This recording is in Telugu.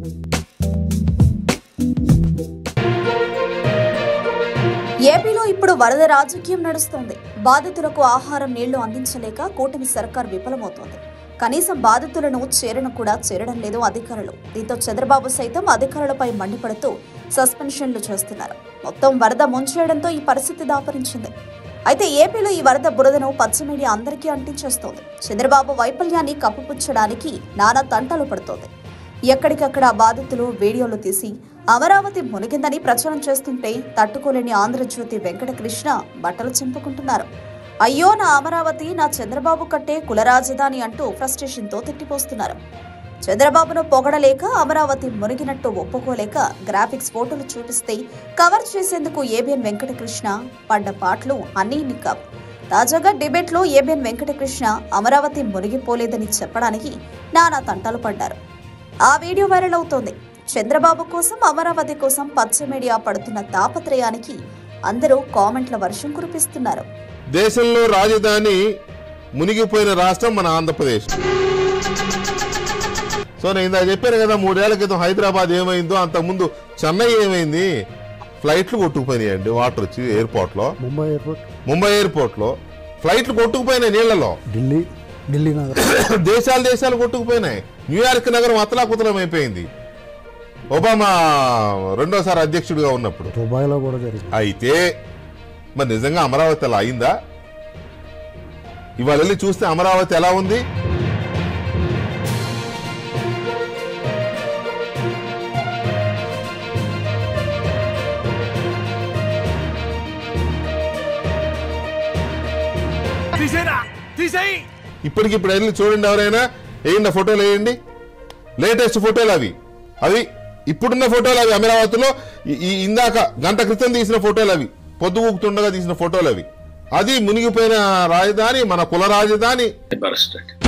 ఏపీలో ఇప్పుడు వరద రాజకీయం నడుస్తోంది బాధితులకు ఆహారం నీళ్లు అందించలేక కూటమి సర్కార్ విఫలమవుతోంది కనీసం బాధితులను చేరను కూడా చేరడం లేదు అధికారులు దీంతో చంద్రబాబు సైతం అధికారులపై మండిపడుతూ సస్పెన్షన్లు చేస్తున్నారు మొత్తం వరద ముంచేయడంతో ఈ పరిస్థితి దాపరించింది అయితే ఏపీలో ఈ వరద బురదను పచ్చ మీడియా అందరికీ అంటించేస్తోంది చంద్రబాబు వైఫల్యాన్ని కప్పిపుచ్చడానికి నానా తంటాలు పడుతోంది ఎక్కడికక్కడ బాధితులు వీడియోలు తీసి అమరావతి మునిగిందని ప్రచారం చేస్తుంటే తట్టుకోలేని ఆంధ్రజ్యోతి వెంకటకృష్ణ బట్టలు చింపుకుంటున్నారు అయ్యో నా అమరావతి నా చంద్రబాబు కట్టే కులరాజధాని అంటూ ఫ్రస్ట్రేషన్తో తిట్టిపోస్తున్నారు చంద్రబాబును పొగడలేక అమరావతి మునిగినట్టు ఒప్పుకోలేక గ్రాఫిక్స్ ఫోటోలు చూపిస్తే కవర్ చేసేందుకు ఏబిఎన్ వెంకటకృష్ణ పడ్డ పాటలు అన్నీ ఇన్ని కావు తాజాగా డిబేట్లో ఏబిఎన్ వెంకటకృష్ణ అమరావతి మునిగిపోలేదని చెప్పడానికి నానా తంటాలు పడ్డారు ఆ వీడియో వైరల్ అవుతోంది చంద్రబాబు కోసం అమరావతి కోసం పచ్చ మీడియా పడుతున్న తాపత్రయానికి అందరూ కామెంట్ల వర్షం కురిపిస్తున్నారు దేశంలో రాజధాని మునిగిపోయిన రాష్ట్రం మన ఆంధ్రప్రదేశ్ సో నేను ఇందాక చెప్పాను కదా మూడేళ్ల క్రితం హైదరాబాద్ ఏమైందో అంతకుముందు చెన్నై ఏమైంది ఫ్లైట్లు కొట్టుకుపోయినాయండి వాటర్ వచ్చి ఎయిర్పోర్ట్లో ముంబై ఎయిర్పోర్ట్ ముంబై ఎయిర్పోర్ట్లో ఫ్లైట్లు కొట్టుకుపోయినాయి నీళ్లలో ఢిల్లీ ఢిల్లీ నగరం దేశాలు దేశాలు కొట్టుకుపోయినాయి న్యూయార్క్ నగరం అతలాకుతలం అయిపోయింది ఒబామా రెండోసారి అధ్యక్షుడిగా ఉన్నప్పుడు దుబాయ్లో కూడా జరిగింది అయితే మరి నిజంగా అమరావతి అలా అయిందా ఇవాళ వెళ్ళి చూస్తే అమరావతి ఎలా ఉంది తీసేరా తీసేయి ఇప్పటికిప్పుడు వెళ్ళి చూడండి ఎవరైనా వేయండి ఆ ఫోటోలు వేయండి లేటెస్ట్ ఫోటోలు అవి అవి ఇప్పుడున్న ఫోటోలు అవి అమరావతిలో ఈ- ఈ ఇందాక గంట క్రితం తీసిన ఫోటోలు అవి పొద్దు ఊపుతుండగా తీసిన ఫోటోలు అవి అది మునిగిపోయిన రాజధాని మన కుల రాజధాని embarrassed.